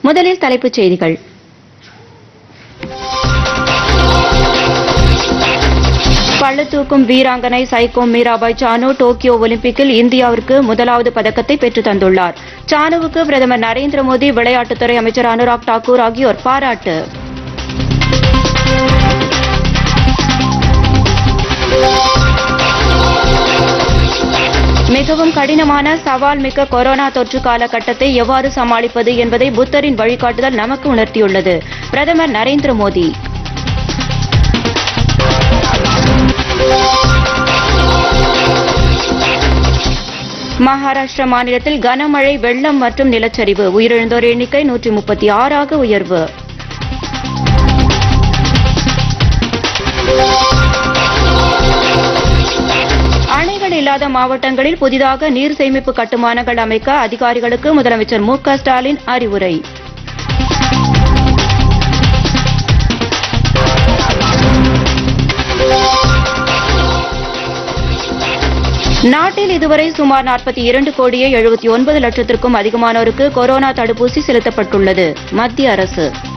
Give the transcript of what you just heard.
முதலில் தலைப்புச் செய்திகள் பளுதூக்கும் வீராங்கனை சைகோம் மீராபாய் சானு டோக்கியோ ஒலிம்பிக்கில் இந்தியாவிற்கு முதலாவது பதக்கத்தை பெற்றுத் தந்துள்ளார் சானுவுக்கு பிரதமர் நரேந்திர மோடி விளையாட்டுத்துறை அமைச்சர் அனுராக் தாக்கூர் ஆகியோர் பாராட்டு மிகவும் கடினமான சவால் மிக்க கொரோனா தொற்று காலகட்டத்தை எவ்வாறு சமாளிப்பது என்பதை புத்தரின் வழிகாட்டுதல் நமக்கு உணர்த்தியுள்ளது பிரதமர் நரேந்திர மோடி மகாராஷ்டிரா மாநிலத்தில் கனமழை வெள்ளம் மற்றும் நிலச்சரிவு உயிரிழந்தோர் எண்ணிக்கை நூற்றி முப்பத்தி ஆறாக உயர்வு அணைகள் இல்லாத மாவட்டங்களில் புதிதாக நீர் சேமிப்பு கட்டுமானங்கள் அமைக்க அதிகாரிகளுக்கு முதலமைச்சர் மு க ஸ்டாலின் அறிவுரை நாட்டில் இதுவரை சுமார் நாற்பத்தி இரண்டு கோடியே எழுபத்தி ஒன்பது லட்சத்திற்கும் அதிகமானோருக்கு கொரோனா தடுப்பூசி செலுத்தப்பட்டுள்ளது மத்திய அரசு